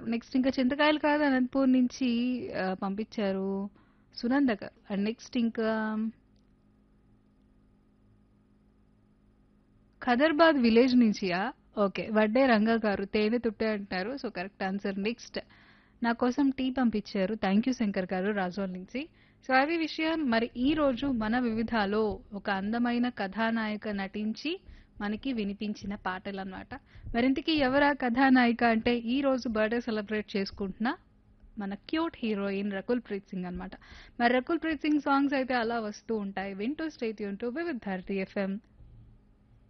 next ఇంకా చింతకాయలు కాదు అనంతపూర్ నుంచి ఆ, పంపించారు సునంద గారు అండ్ నెక్స్ట్ ఇంకా ఖదర్బాద్ విలేజ్ నుంచియా ఓకే వడ్డే రంగా గారు తేనె తుట్టే అంటారు సో కరెక్ట్ ఆన్సర్ నెక్స్ట్ నా కోసం టీ పంపించారు థ్యాంక్ యూ శంకర్ గారు రాజోల్ నుంచి సో అది విషయం మరి ఈ రోజు మన వివిధాలో ఒక అందమైన కథానాయిక నటించి మనకి వినిపించిన పాటలు అన్నమాట మరింతకి ఎవరా కథానాయిక అంటే ఈ రోజు బర్త్డే సెలబ్రేట్ చేసుకుంటున్న మన క్యూట్ హీరోయిన్ రకుల్ ప్రీత్ సింగ్ అన్నమాట మరి రకుల్ ప్రీత్ సింగ్ సాంగ్స్ అయితే అలా వస్తూ ఉంటాయి వింటూ స్టేట్ యూన్ టు విత్ భారతి ఎఫ్ఎం